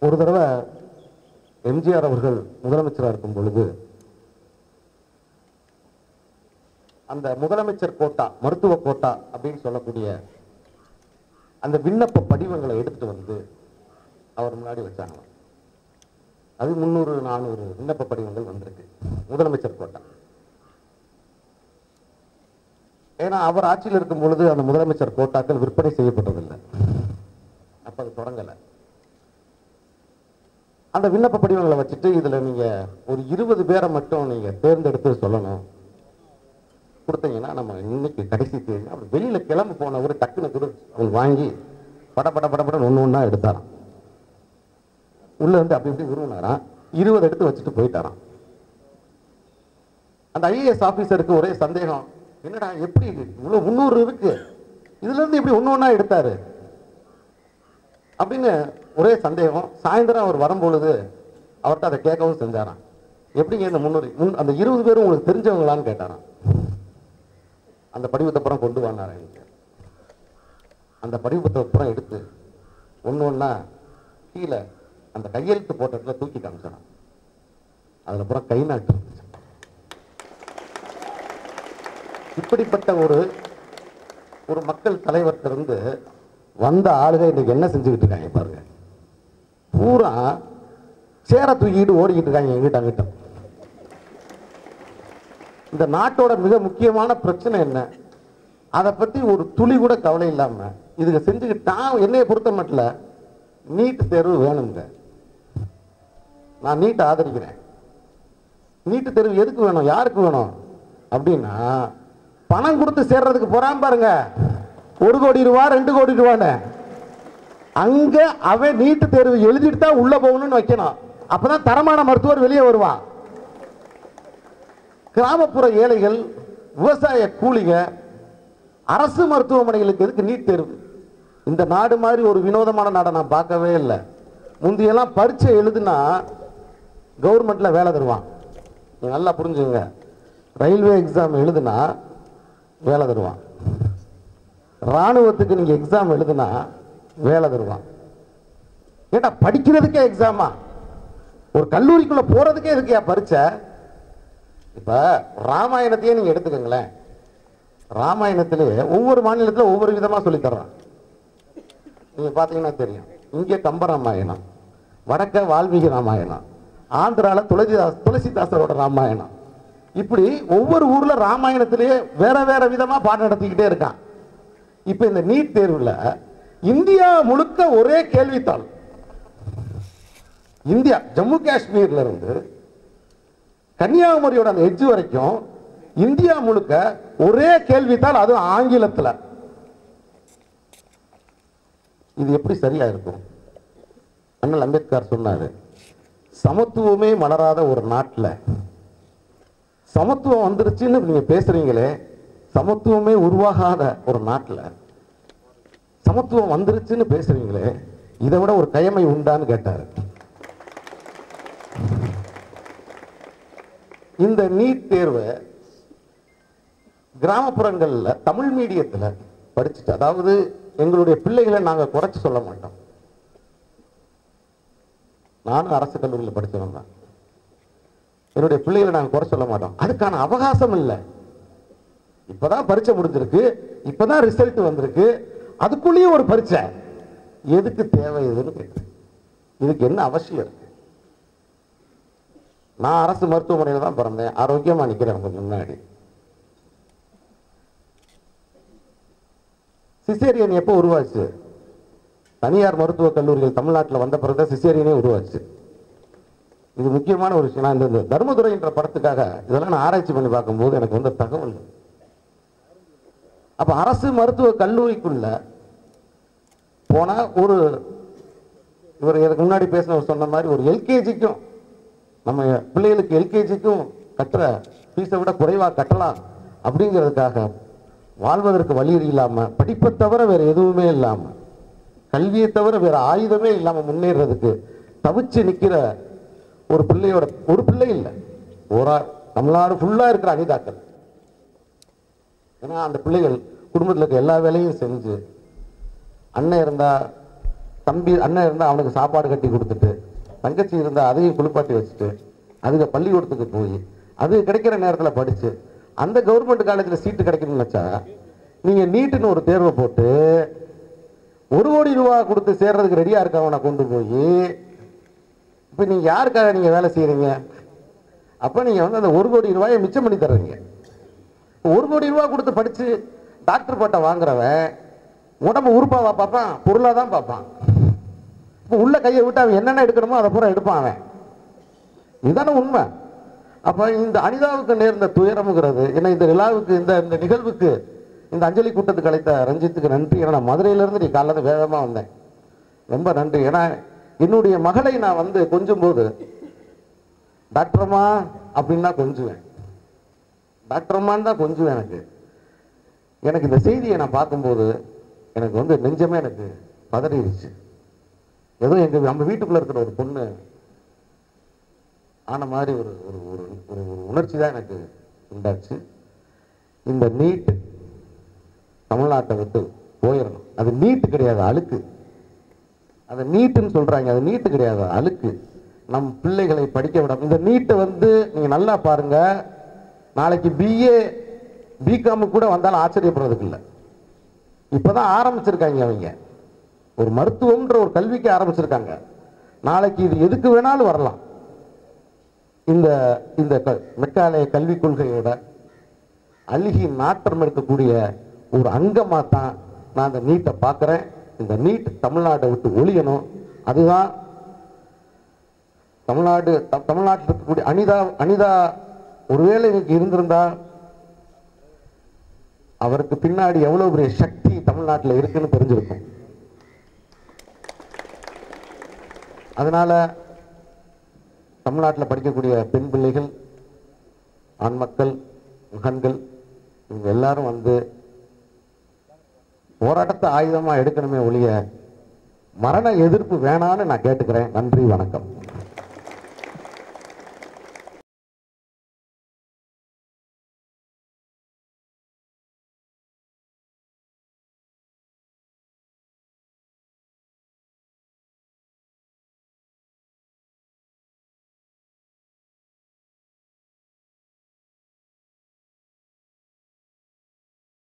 ஒரு தடவை எம்ஜிஆர் அவர்கள் முதலமைச்சராக இருக்கும் பொழுது அந்த முதலமைச்சர் கோட்டா மருத்துவ கோட்டா அப்படின்னு சொல்லக்கூடிய அந்த விண்ணப்ப படிவங்களை எடுத்துட்டு வந்து அவர் முன்னாடி வச்சாங்களாம் அது முந்நூறு நானூறு விண்ணப்ப படிவங்கள் வந்திருக்கு முதலமைச்சர் கோட்டா ஏன்னா அவர் ஆட்சியில் இருக்கும் பொழுது அந்த முதலமைச்சர் கோட்டாக்கள் விற்பனை செய்யப்பட்டதில்லை அப்ப அது தொடங்கலை அந்த விண்ணப்ப படிவங்களை வச்சுட்டு இதுல நீங்க ஒரு இருபது பேரை மட்டும் நீங்க தேர்ந்தெடுத்து சொல்லணும் கொடுத்தீங்கன்னா நம்ம இன்னைக்கு கடைசி தேதி அவர் வெளியில கிளம்பி போனவர் டக்குனு கூட அவங்க வாங்கி பட பட பட பட ஒன்று ஒன்றா எடுத்தாராம் உள்ள இருந்து அப்படி இப்படி உருவினாராம் இருபது எடுத்து வச்சுட்டு போயிட்டாராம் அந்த ஐஏஎஸ் ஆபீசருக்கு ஒரே சந்தேகம் என்னடா எப்படி இவ்வளவு முந்நூறு இருக்கு இதுல இருந்து எப்படி ஒண்ணு ஒண்ணா எடுத்தாரு அப்படின்னு ஒரே சந்தேகம் சாயந்தரம் அவர் வரும்பொழுது அவர்கிட்ட அதை கேட்கவும் செஞ்சாராம் எப்படிங்க இந்த முன்னூறு முன் அந்த இருபது பேரும் உங்களுக்கு தெரிஞ்சவங்களான்னு கேட்டாராம் அந்த படிவத்தை அப்புறம் கொண்டு வந்தாரா எனக்கு அந்த படிவத்தை அப்புறம் எடுத்து ஒன்று ஒன்றா கீழே அந்த கையெழுத்து போட்ட இடத்துல தூக்கி காமிச்சாராம் அதுல அப்புறம் கை நாட்டு இருந்துச்சு. இப்படிப்பட்ட ஒரு ஒரு மக்கள் தலைவர்கிட்ட இருந்து வந்த ஆளுங்க இன்னைக்கு என்ன செஞ்சுக்கிட்டு இருக்காங்க பாருங்க பூரா சேர தூக்கிட்டு ஓடிக்கிட்டு இருக்காங்க எங்கிட்ட அங்கிட்ட இந்த நாட்டோட மிக முக்கியமான பிரச்சனை என்ன அதை பத்தி ஒரு துளி கூட கவலை இல்லாம இதுக்கு செஞ்சுக்கிட்டு நான் என்னைய பொறுத்த மட்டும் நீட் தேர்வு வேணுங்க நான் நீட் ஆதரிக்கிறேன் நீட்டு தேர்வு எதுக்கு வேணும் யாருக்கு வேணும் அப்படின்னா பணம் கொடுத்து சேர்றதுக்கு போறான் பாருங்க ஒரு கோடி ரூபா ரெண்டு கோடி ரூபான்னு அங்க அவன் நீட்டு தேர்வு எழுதிட்டு தான் உள்ள போகணும்னு வைக்கணும் அப்பதான் தரமான மருத்துவர் வெளியே வருவான் கிராமப்புற ஏழைகள் விவசாய கூலிங்க அரசு மருத்துவமனைகளுக்கு எதுக்கு நீட் தேர்வு இந்த நாடு மாதிரி ஒரு வினோதமான நாடை நான் பார்க்கவே இல்லை முந்தியெல்லாம் பரீட்சை எழுதுனா கவர்மெண்ட்ல வேலை தருவான் நீங்க நல்லா புரிஞ்சுங்க ரயில்வே எக்ஸாம் எழுதுனா வேலை தருவான் ராணுவத்துக்கு நீங்க எக்ஸாம் எழுதுனா வேலை தருவான் ஏட்டா படிக்கிறதுக்கே எக்ஸாமா ஒரு கல்லூரிக்குள்ள போறதுக்கே எதுக்கு பரீட்சை இப்ப ராமாயணத்தையே நீங்க எடுத்துக்கோங்களேன் ராமாயணத்திலே ஒவ்வொரு மாநிலத்துல ஒவ்வொரு விதமா சொல்லித் தர்றான் நீங்க பாத்தீங்கன்னா தெரியும் இங்கே கம்ப ராமாயணம் வடக்க வால்மீகி ராமாயணம் ஆந்திரால துளசிதாஸ் துளசிதாசரோட ராமாயணம் இப்படி ஒவ்வொரு ஊர்ல ராமாயணத்திலேயே வேற வேற விதமா பாடம் நடத்திக்கிட்டே இருக்கான் இப்ப இந்த நீட் தேர்வுல இந்தியா முழுக்க ஒரே கேள்வித்தாள் இந்தியா ஜம்மு காஷ்மீர்ல இருந்து கன்னியாகுமரியோட அந்த எட்ஜ் வரைக்கும் இந்தியா முழுக்க ஒரே கேள்வித்தாள் அதுவும் ஆங்கிலத்துல இது எப்படி சரியா இருக்கும் அண்ணல் அம்பேத்கர் சொன்னாரு சமத்துவமே மலராத ஒரு நாட்டுல சமத்துவம் வந்துருச்சுன்னு நீங்க பேசுறீங்களே சமத்துவமே உருவாகாத ஒரு நாட்டுல சமத்துவம் வந்துருச்சுன்னு பேசுறீங்களே இதை விட ஒரு கயமை உண்டான்னு கேட்டாரு இந்த நீட் தேர்வை கிராமப்புறங்கள்ல தமிழ் மீடியத்துல படிச்சுட்டு அதாவது எங்களுடைய பிள்ளைகளை நாங்க குறைச்சு சொல்ல மாட்டோம் நானும் அரசு கல்லூரியில் படிச்சவன் தான் என்னுடைய பிள்ளைகளை நாங்க குறை சொல்ல மாட்டோம் அதுக்கான அவகாசம் இல்லை இப்பதான் பரீட்சை முடிஞ்சிருக்கு இப்பதான் ரிசல்ட் வந்திருக்கு அதுக்குள்ளேயும் ஒரு பரீட்சை எதுக்கு தேவை இதுன்னு கேட்குறேன் இதுக்கு என்ன அவசியம் இருக்கு நான் அரசு மருத்துவமனையில் தான் பிறந்தேன் ஆரோக்கியமா நிக்கிறேன் கொஞ்சம் முன்னாடி சிசேரியன் எப்போ உருவாச்சு தனியார் மருத்துவக் கல்லூரிகள் தமிழ்நாட்டில் வந்த பிறகு தான் சிசேரியனே உருவாச்சு இது முக்கியமான ஒரு விஷயம் நான் இந்த- இந்த தர்மதுரைன்ற படத்துக்காக இதெல்லாம் நான் ஆராய்ச்சி பண்ணி பார்க்கும்போது எனக்கு வந்த தகவல் அப்ப அரசு மருத்துவ கல்லூரிக்குள்ள போனா ஒரு இவர் இதுக்கு முன்னாடி பேசினவர் சொன்ன மாதிரி ஒரு எல்கேஜிக்கும் நம்ம பிள்ளைகளுக்கு எல்கேஜிக்கும் கட்டுற ஃபீஸை விட குறைவா கட்டலாம் அப்படிங்கிறதுக்காக வாழ்வதற்கு வழி இல்லாம படிப்பை தவிர வேற எதுவுமே இல்லாம கல்வியை தவிர வேற ஆயுதமே இல்லாம முன்னேறதுக்கு தவிச்சு நிக்கிற ஒரு பிள்ளையோட ஒரு பிள்ளை இல்லை ஒரு ஆ- தமிழ்நாடு ஃபுல்லா இருக்கிற அனிதாக்கள் ஏன்னா அந்த பிள்ளைகள் குடும்பத்தில் இருக்க எல்லா வேலையும் செஞ்சு அண்ணன் இருந்தா தம்பி அண்ணன் இருந்தா அவனுக்கு சாப்பாடு கட்டி கொடுத்துட்டு தங்கச்சி இருந்தால் அதையும் குளிப்பாட்டி வச்சுட்டு அதுங்க பள்ளிக்கூடத்துக்கு போய் அது கிடைக்கிற நேரத்தில் படித்து அந்த கவர்மெண்ட் காலேஜில் சீட்டு கிடைக்கணும்னு வச்சா நீங்கள் நீட்டுன்னு ஒரு தேர்வை போட்டு ஒரு கோடி ரூபா கொடுத்து சேர்றதுக்கு ரெடியாக இருக்கவனை கொண்டு போய் இப்போ நீங்கள் யாருக்காக நீங்கள் வேலை செய்கிறீங்க அப்போ நீங்கள் வந்து அந்த ஒரு கோடி ரூபாயை மிச்சம் பண்ணி தர்றீங்க ஒரு கோடி ரூபா கொடுத்து படித்து டாக்டர் பட்டம் வாங்குறவன் உடம்பு உறுப்பாவா பார்ப்பான் பொருளாக தான் பார்ப்பான் இப்போ உள்ள கையை விட்டு அவன் என்னென்ன எடுக்கணுமோ அதை பூரா எடுப்பான் அவன் இதுதானே உண்மை அப்போ இந்த அனிதாவுக்கு நேர்ந்த துயரம்ங்கிறது ஏன்னா இந்த விழாவுக்கு இந்த இந்த நிகழ்வுக்கு இந்த அஞ்சலி கூட்டத்துக்கு அழைத்த ரஞ்சித்துக்கு நன்றி ஏன்னா நான் மதுரையிலேருந்து நீ காலையில் வேகமாக வந்தேன் ரொம்ப நன்றி ஏன்னா என்னுடைய மகளை நான் வந்து கொஞ்சும் போது டாக்டர்மா அப்படின்னா கொஞ்சுவேன் டாக்டர்மான்னு தான் கொஞ்சுவேன் எனக்கு எனக்கு இந்த செய்தியை நான் பார்க்கும்போது எனக்கு வந்து நெஞ்சமே எனக்கு பதறிடுச்சு ஏதோ எங்க நம்ம வீட்டுக்குள்ள இருக்கிற ஒரு பொண்ணு ஆன மாதிரி ஒரு ஒரு ஒரு ஒரு ஒரு உணர்ச்சி தான் எனக்கு உண்டாச்சு இந்த நீட் தமிழ்நாட்டை விட்டு போயிடணும் அது நீட்டு கிடையாது அழுக்கு அது நீட்டுன்னு சொல்றாங்க அது நீட்டு கிடையாது அழுக்கு நம் பிள்ளைகளை படிக்க விட இந்த நீட்டை வந்து நீங்க நல்லா பாருங்க நாளைக்கு பிஏ பிகாமு கூட வந்தாலும் ஆச்சரியப்படுறதுக்கு இல்லை இப்பதான் ஆரம்பிச்சிருக்காங்க அவங்க ஒரு மருத்துவம்ன்ற ஒரு கல்விக்கு ஆரம்பிச்சிருக்காங்க நாளைக்கு இது எதுக்கு வேணாலும் வரலாம் இந்த இந்த க- மெக்காலய கல்விக் கொள்கையோட அழுகி நாட்டம் இருக்கக்கூடிய ஒரு அங்கமாக தான் நான் இந்த நீட்டை பார்க்குறேன் இந்த நீட் தமிழ்நாட்டை விட்டு ஒழியணும் அதுதான் தமிழ்நாடு த- தமிழ்நாட்டில் இருக்கக்கூடிய அனிதா அனிதா ஒருவேளை இன்னைக்கு இருந்திருந்தா அவருக்கு பின்னாடி எவ்வளவு பெரிய சக்தி தமிழ்நாட்டில் இருக்குன்னு தெரிஞ்சிருக்கும் அதனால தமிழ்நாட்டில் படிக்கக்கூடிய பெண் பிள்ளைகள் ஆண் மக்கள் மகன்கள் இவங்க எல்லாரும் வந்து போராட்டத்தை ஆயுதமா எடுக்கணுமே ஒழிய மரண எதிர்ப்பு வேணான்னு நான் கேட்டுக்கிறேன் நன்றி வணக்கம்